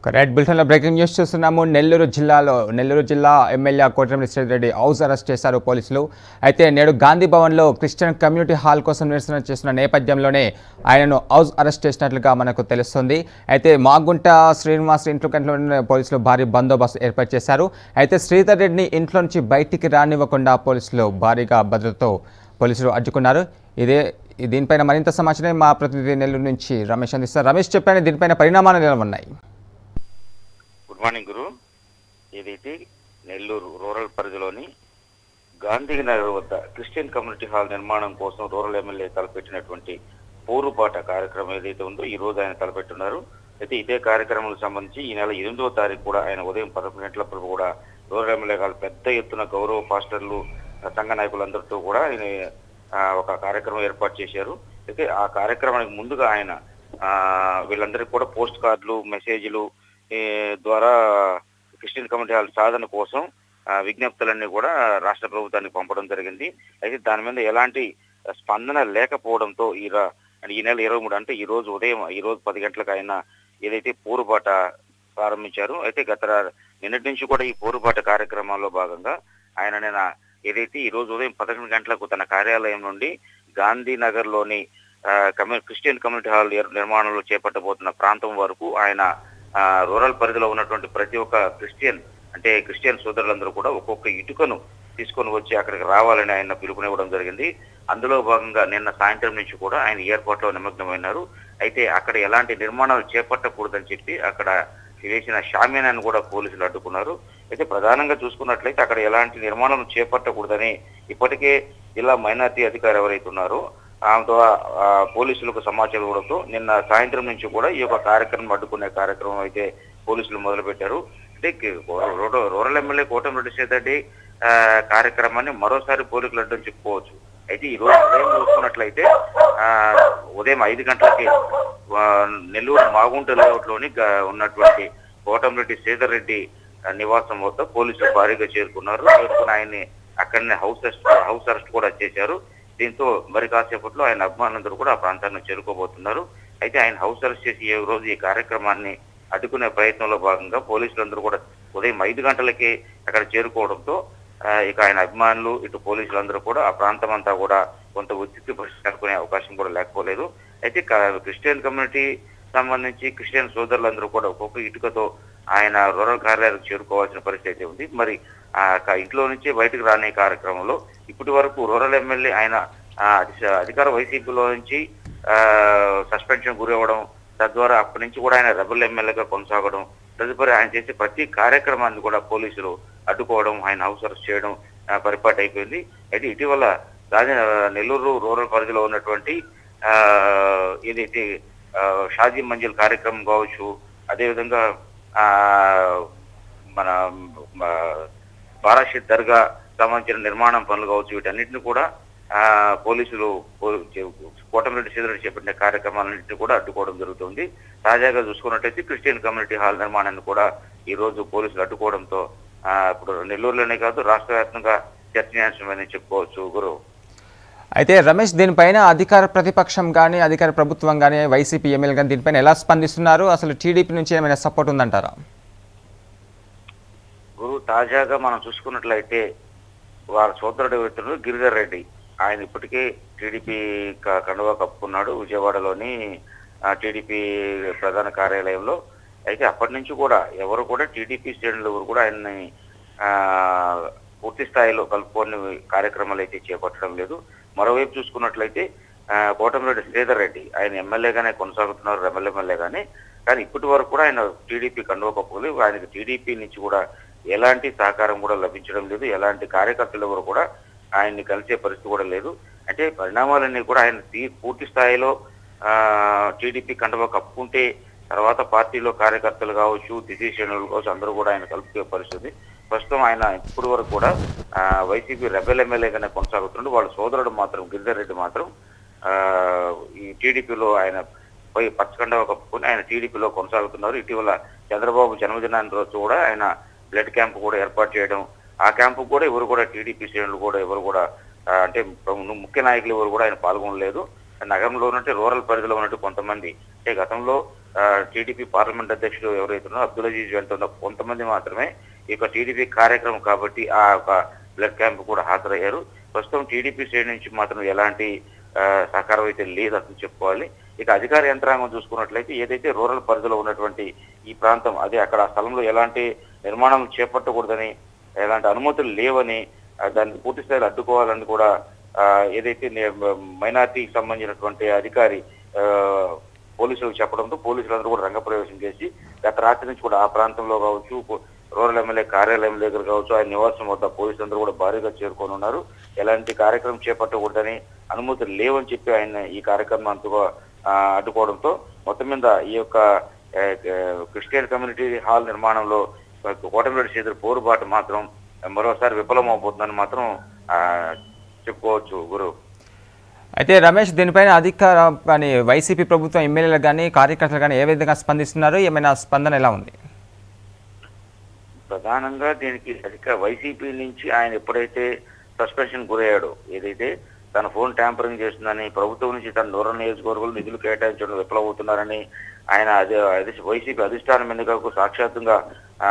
red బులెటిన్లో breaking news చూస్తున్నాము నెల్లూరు జిల్లాలో నెల్లూరు జిల్లా MLA Kotamreddy Sridhar Reddy house arrest చేశారు పోలీసులు అయితే నేడు గాంధీ భవన్లో క్రిస్టియన్ కమ్యూనిటీ హాల్ కోసం నిరసన చేస్తున్న నేపథ్యంలోనే ఆయనను హౌస్ అరెస్ట్ చేసినట్లుగా మనకు తెలుస్తుంది అయితే మాగుంట శ్రీనివాస్ ఇంట్లో కంటే పోలీసులు భారీ బందోబస్తు ఏర్పాటు చేశారు అయితే శ్రీధర్ రెడ్డిని ఇంట్లో నుంచి బయటికి రానివ్వకుండా పోలీసులు భారీగా భద్రతతో పోలీసులు అడ్డుకున్నారు ఇదే దీనిపైన మరింత సమాచారం మా ప్రతినిధి నెల్లూరు నుంచి రమేష్ అందిస్తారు రమేష్ చెప్పాను దీనిపైన పరిణామాలు ఎలా ఉన్నాయి గుడ్ మార్నింగ్ గురు ఏదైతే నెల్లూరు రూరల్ పరిధిలోని గాంధీనగర్ వద్ద క్రిస్టియన్ కమ్యూనిటీ హాల్ నిర్మాణం కోసం రూరల్ ఎమ్మెల్యే తలపెట్టినటువంటి పోరుబాట కార్యక్రమం ఏదైతే ఉందో ఈ రోజు ఆయన తలపెట్టున్నారు అయితే ఇదే కార్యక్రమానికి సంబంధించి ఈ నెల ఎనిమిదవ తారీఖు కూడా ఆయన ఉదయం పదకొండు గంటలప్పుడు కూడా రూరల్ ఎమ్మెల్యే గారు పెద్ద ఎత్తున గౌరవ పాస్టర్లు సంఘ నాయకులందరితో కూడా ఆయన ఆ, ఒక కార్యక్రమం ఏర్పాటు చేశారు అయితే ఆ కార్యక్రమానికి ముందుగా ఆయన ఆ, వీళ్ళందరికీ కూడా పోస్ట్ కార్డులు మెసేజ్లు ఈ ద్వారా క్రిస్టియన్ కమ్యూనిటీ హాల్ సాధన కోసం ఆ, విజ్ఞప్తులన్నీ కూడా రాష్ట్ర ప్రభుత్వానికి పంపడం జరిగింది అయితే దాని మీద ఎలాంటి స్పందన లేకపోవడంతో ఈ రా- ఈ నెల ఇరవై మూడు అంటే ఈ రోజు ఉదయం ఈ రోజు పది గంటలకు ఆయన ఏదైతే పోరుబాట ప్రారంభించారు అయితే గత రా- నిన్నటి నుంచి కూడా ఈ పోరుబాట కార్యక్రమాల్లో భాగంగా ఆయన నిన్న ఏదైతే ఈ రోజు ఉదయం పదకొండు గంటలకు తన కార్యాలయం నుండి గాంధీనగర్ లోని ఆ, కమ్యూ- క్రిస్టియన్ కమ్యూనిటీ హాల్ నిర్- నిర్మాణంలో చేపట్టబోతున్న ప్రాంతం వరకు ఆయన ఆ, రూరల్ పరిధిలో ఉన్నటువంటి ప్రతి ఒక్క క్రిస్టియన్ అంటే క్రిస్టియన్ సోదరులందరూ కూడా ఒక్కొక్క ఇటుకను తీసుకొని వచ్చి అక్కడికి రావాలని ఆయన పిలుపునివ్వడం జరిగింది అందులో భాగంగా నిన్న సాయంత్రం నుంచి కూడా ఆయన ఏర్పాట్లో నిమగ్నమైనారు అయితే అక్కడ ఎలాంటి నిర్మాణాలు చేపట్టకూడదని చెప్పి అక్కడ వేసిన షామీనాన్ని కూడా పోలీసులు అడ్డుకున్నారు అయితే ప్రధానంగా చూసుకున్నట్లయితే అక్కడ ఎలాంటి నిర్మాణం చేపట్టకూడదని ఇప్పటికే జిల్లా మైనార్టీ అధికారి ఎవరైతే ఉన్నారో ఆమెతో ఆ, పోలీసులకు సమాచారం ఇవ్వడంతో నిన్న సాయంత్రం నుంచి కూడా ఈ యొక్క కార్యక్రమం అడ్డుకునే కార్యక్రమం అయితే పోలీసులు మొదలుపెట్టారు అంటే కి- రూర- రూరల్ ఎమ్మెల్యే కోటమిరెడ్డి శ్రీధర్రెడ్డి ఆ, కార్యక్రమాన్ని మరోసారి పోలీసులు అడ్డం చెప్పుకోవచ్చు అయితే ఈ రోజు ఉదయం చూసుకున్నట్లయితే ఆ, ఉదయం ఐదు గంటలకి ఆ, నెల్లూరు మాగుంట లేఅవుట్ లోని గ- ఉన్నటువంటి కోటమిరెడ్డి శ్రీధర్ రెడ్డి ఆ, నివాసం వద్ద పోలీసులు భారీగా చేరుకున్నారు చేరుకుని ఆయన్ని అక్కడనే హౌస్ అరెస్ట్ హౌస్ అరెస్ట్ కూడా చేశారు దీంతో మరి కాసేపట్లో ఆయన అభిమానులందరూ కూడా ఆ ప్రాంతాన్ని చేరుకోబోతున్నారు అయితే ఆయన హౌస్ అరెస్ట్ చేసి ఈ రోజు ఈ కార్యక్రమాన్ని అడ్డుకునే ప్రయత్నంలో భాగంగా పోలీసులందరూ కూడా ఉదయం ఐదు గంటలకి అక్కడ చేరుకోవడంతో ఆ, ఇక ఆయన అభిమానులు ఇటు పోలీసులందరూ కూడా ఆ ప్రాంతం అంతా కూడా కొంత ఉత్తిక్తి పరిస్థితి అనుకునే అవకాశం కూడా లేకపోలేదు అయితే క- క్రిస్టియన్ కమ్యూనిటీ సంబంధించి క్రిస్టియన్ సోదరులందరూ కూడా ఒక్కొక్క ఇటుకతో ఆయన రూరల్ కార్యాలయానికి చేరుకోవాల్సిన పరిస్థితి అయితే ఉంది మరి ఆ క- ఇంట్లో నుంచి బయటకు రాని కార్యక్రమంలో ఇప్పటి వరకు రూరల్ ఎమ్మెల్యే ఆయన ఆ, అధి- అధికార వైసీపీలో నుంచి ఆ, సస్పెన్షన్ గురి అవ్వడం తద్వారా అప్పటి నుంచి కూడా ఆయన రెబల్ ఎమ్మెల్యేగా కొనసాగడం తదుపరి ఆయన చేసే ప్రతి కార్యక్రమాన్ని కూడా పోలీసులు అడ్డుకోవడం ఆయన హౌస్ అరెస్ట్ చేయడం ఆ, పరిపాటి అయిపోయింది అయితే ఇటీవల రాజ నెల్లూరు రూరల్ పరిధిలో ఉన్నటువంటి ఆ, ఏదైతే ఆ, షాజీ మంజిల్ కార్యక్రమం కావచ్చు అదేవిధంగా ఆ, మన మ, బారాషిద్ దర్గా సంబంధించిన నిర్మాణం పనులు కావచ్చు వీటన్నిటిని కూడా ఆ, పోలీసులు పో- చే- కోటమిరెడ్డి శ్రీధరెడ్డి చేపట్టిన కార్యక్రమాలన్నింటినీ కూడా అడ్డుకోవడం జరుగుతుంది తాజాగా చూసుకున్నట్టయితే క్రిస్టియన్ కమ్యూనిటీ హాల్ నిర్మాణాన్ని కూడా ఈ రోజు పోలీసులు అడ్డుకోవడంతో ఆ, ఇప్పుడు నెల్లూరులోనే కాదు రాష్ట్ర వ్యాప్తంగా చర్చనీయాంశమని చెప్పుకోవచ్చు గురు అయితే రమేష్ దీనిపైన అధికార ప్రతిపక్షం కానీ అధికార ప్రభుత్వం కానీ వైసీపీ ఎమ్మెల్యే కానీ దీనిపైన ఎలా స్పందిస్తున్నారు అసలు టీడీపీ నుంచి ఏమైనా సపోర్ట్ ఉందంటారా గురు తాజాగా మనం చూసుకున్నట్లయితే వారి సోదరుడు వ్యక్తులు గిరిధర్ రెడ్డి ఆయన ఇప్పటికే టీడీపీ క- కండువా కప్పుకున్నాడు విజయవాడలోని ఆ, టీడీపీ ప్రధాన కార్యాలయంలో అయితే అప్పటి నుంచి కూడా ఎవరు కూడా టీడీపీ శ్రేణులు ఎవరు కూడా ఆయన్ని ఆ, పూర్తి స్థాయిలో కలుపుకొని కార్యక్రమాలు అయితే చేపట్టడం లేదు మరోవైపు చూసుకున్నట్లయితే ఆ, కోటమిరెడ్డి శ్రీధర్ రెడ్డి ఆయన ఎమ్మెల్యేగానే కొనసాగుతున్నారు రెబల్ ఎమ్మెల్యేగానే కానీ ఇప్పటి వరకు కూడా ఆయన టీడీపీ కండువా కప్పుకోలేదు ఆయనకి టీడీపీ నుంచి కూడా ఎలాంటి సహకారం కూడా లభించడం లేదు ఎలాంటి కార్యకర్తలు ఎవరు కూడా ఆయన్ని కలిసే పరిస్థితి కూడా లేదు అంటే పరిణామాలన్నీ కూడా ఆయన తీ- పూర్తి స్థాయిలో ఆ, టీడీపీ కండువా కప్పుకుంటే తర్వాత పార్టీలో కార్యకర్తలు కావచ్చు డిసిషన్లు కావచ్చు అందరూ కూడా ఆయన కలుపుకునే పరిస్థితి ప్రస్తుతం ఆయన ఇప్పుడు వరకు కూడా ఆ, వైసీపీ రెబెల్ ఎమ్మెల్యేగానే కొనసాగుతున్నాడు వాళ్ళ సోదరుడు మాత్రం గిరిధర్ రెడ్డి మాత్రం ఆ, ఈ టీడీపీలో ఆయన పోయి పచ్చకండవ కప్పుకొని ఆయన టీడీపీలో కొనసాగుతున్నారు ఇటీవల చంద్రబాబు జన్మదినాన్ని రోజు కూడా ఆయన బ్లడ్ క్యాంప్ కూడా ఏర్పాటు చేయడం ఆ క్యాంపు కూడా ఎవరు కూడా టీడీపీ శ్రేణులు కూడా ఎవరు కూడా ఆ, అంటే ప్ర- ముఖ్య నాయకులు ఎవరు కూడా ఆయన పాల్గొనలేదు నగరంలో ఉన్నట్టు రూరల్ పరిధిలో ఉన్నట్టు కొంతమంది అంటే గతంలో టీడీపీ పార్లమెంట్ అధ్యక్షుడు ఎవరైతే ఉన్నారో అబ్దుల్ అజీజ్ వెంట ఉన్న కొంతమంది మాత్రమే ఈ యొక్క టీడీపీ కార్యక్రమం కాబట్టి ఆ యొక్క బ్లడ్ క్యాంప్ కూడా హాజరయ్యారు ప్రస్తుతం టీడీపీ శ్రేణి నుంచి మాత్రం ఎలాంటి ఆ, సహకారం అయితే లేదు అసలు చెప్పుకోవాలి ఇక అధికార యంత్రాంగం చూసుకున్నట్లయితే ఏదైతే రూరల్ పరిధిలో ఉన్నటువంటి ఈ ప్రాంతం అదే అక్కడ ఆ స్థలంలో ఎలాంటి నిర్మాణం చేపట్టకూడదని ఎలాంటి అనుమతులు లేవని ఆ, దాన్ని పూర్తి స్థాయిలో అడ్డుకోవాలని కూడా ఆ, ఏదైతే మైనార్టీకి సంబంధించినటువంటి అధికారి ఆ, పోలీసులకు చెప్పడంతో పోలీసులందరూ కూడా రంగప్రవేశం చేసి గత రాత్రి నుంచి కూడా ఆ ప్రాంతంలో కావచ్చు పో- రూరల్ ఎమ్మెల్యే కార్యాలయం దగ్గర కావచ్చు ఆయన నివాసం వద్ద పోలీసులందరూ కూడా భారీగా చేరుకొని ఉన్నారు ఎలాంటి కార్యక్రమం చేపట్టకూడదని అనుమతులు లేవని చెప్పి ఆయన ఈ కార్యక్రమం అంతగా ఆ, అడ్డుకోవడంతో మొత్తం మీద ఈ యొక్క ఆ, ఆ, క్రిస్టియన్ కమ్యూనిటీ హాల్ నిర్మాణంలో కోటమిరెడ్డి చేతుల పోరుబాటు మాత్రం మరోసారి విఫలమవబోతుందని మాత్రం ఆ, చెప్పుకోవచ్చు గురు అయితే రమేష్ దీనిపైన అధికార అని వైసీపీ ప్రభుత్వం ఎమ్మెల్యేలు కానీ కార్యకర్తలు కానీ ఏ విధంగా స్పందిస్తున్నారు ఏమైనా స్పందన ఎలా ఉంది ప్రధానంగా దీనికి అధిక వైసీపీ నుంచి ఆయన ఎప్పుడైతే సస్పెన్షన్ గురయ్యాడో ఏదైతే తన ఫోన్ ట్యాంపరింగ్ చేస్తుందని ప్రభుత్వం నుంచి తన నూర నియోజకవర్గాలు నిధులు కేటాయించడం విఫలమవుతున్నారని ఆయన అదే అదే వైసీపీ అధిష్టానం ఎన్నికలకు సాక్షాత్తుగా ఆ,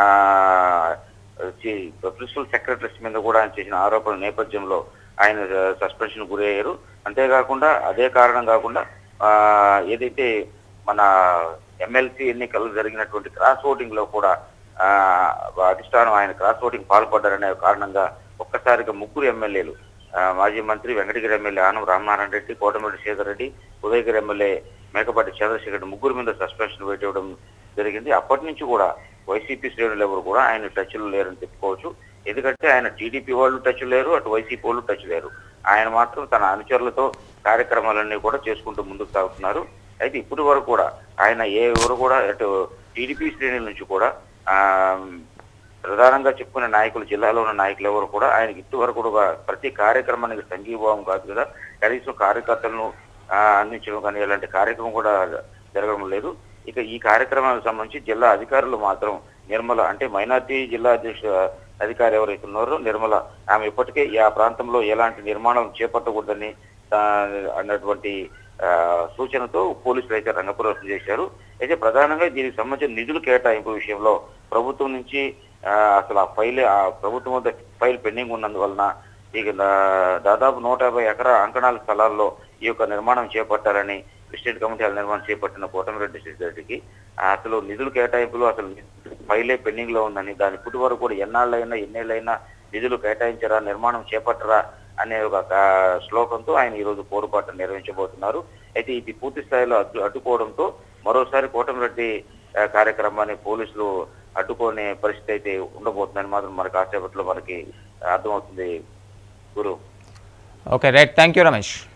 చి- ప్రిన్సిపల్ సెక్రటరీస్ మీద కూడా ఆయన చేసిన ఆరోపణల నేపథ్యంలో ఆయన సస్పెన్షన్ గురయ్యారు అంతేకాకుండా అదే కారణం కాకుండా ఆ, ఏదైతే మన ఎమ్మెల్సీ ఎన్నికలు జరిగినటువంటి క్రాస్ ఓటింగ్ లో కూడా ఆ, అధిష్టానం ఆయన క్రాస్ ఓటింగ్ పాల్పడ్డారనే కారణంగా ఒక్కసారిగా ముగ్గురు ఎమ్మెల్యేలు ఆ, మాజీ మంత్రి వెంకటగిరి ఎమ్మెల్యే ఆనం రామనారాయణ రెడ్డి కోటమిరెడ్డి శేఖర్ రెడ్డి ఉదయగిరి ఎమ్మెల్యే మేకపాటి చంద్రశేఖర్ రెడ్డి ముగ్గురు మీద సస్పెన్షన్ పెట్టడం జరిగింది అప్పటి నుంచి కూడా వైసీపీ శ్రేణులు ఎవరు కూడా ఆయన టచ్ లో లేరని చెప్పుకోవచ్చు ఎందుకంటే ఆయన టీడీపీ వాళ్ళు టచ్ లేరు అటు వైసీపీ వాళ్ళు టచ్ లేరు ఆయన మాత్రం తన అనుచరులతో కార్యక్రమాలన్నీ కూడా చేసుకుంటూ ముందుకు సాగుతున్నారు అయితే ఇప్పటి వరకు కూడా ఆయన ఏ ఎవరు కూడా అటు టీడీపీ శ్రేణుల నుంచి కూడా ఆ ప్రధానంగా చెప్పుకునే నాయకులు జిల్లాలో ఉన్న నాయకులు ఎవరు కూడా ఆయనకి ఇంతవరకు కూడా ప్రతి కార్యక్రమానికి సంఘీభావం కాదు కదా కనీసం కార్యకర్తలను ఆ, అందించడం కానీ ఇలాంటి కార్యక్రమం కూడా జరగడం లేదు ఇక ఈ కార్యక్రమానికి సంబంధించి జిల్లా అధికారులు మాత్రం నిర్మల అంటే మైనార్టీ జిల్లా అధ్యక్ష అధికారి ఎవరైతే ఉన్నారో నిర్మల ఆమె ఇప్పటికే ఈ ఆ ప్రాంతంలో ఎలాంటి నిర్మాణం చేపట్టకూడదని ఆ, అన్నటువంటి ఆ, సూచనతో పోలీసులు అయితే రంగప్రవేశం చేశారు అయితే ప్రధానంగా దీనికి సంబంధించిన నిధుల కేటాయింపు విషయంలో ప్రభుత్వం నుంచి ఆ, అసలు ఆ ఫైల్ ఆ ప్రభుత్వం వద్ద ఫైల్ పెండింగ్ ఉన్నందువలన ఇక దా- దాదాపు నూట యాభై ఎకరా అంకణాల స్థలాల్లో ఈ యొక్క నిర్మాణం చేపట్టాలని క్రిస్టియన్ కమిటీ హాల్ నిర్మాణం చేపట్టిన కోటమిరెడ్డి రెడ్డికి అసలు నిధుల కేటాయింపులు అసలు ఫైలే పెండింగ్ లో ఉందని దాని ఇప్పటి వరకు కూడా ఎన్నాళ్ళైనా ఎన్నేళ్ళైనా నిధులు కేటాయించరా నిర్మాణం చేపట్టరా అనే ఒక కా- శ్లోకంతో ఆయన ఈ రోజు పోరుబాటు నిర్వహించబోతున్నారు అయితే ఇది పూర్తి స్థాయిలో అడ్డు అడ్డుకోవడంతో మరోసారి కోటమిరెడ్డి ఆ, కార్యక్రమాన్ని పోలీసులు అడ్డుకునే పరిస్థితి అయితే ఉండబోతుందని మాత్రం మనకి కాసేపట్లో మనకి అర్థమవుతుంది గురు okay right thank you Ramesh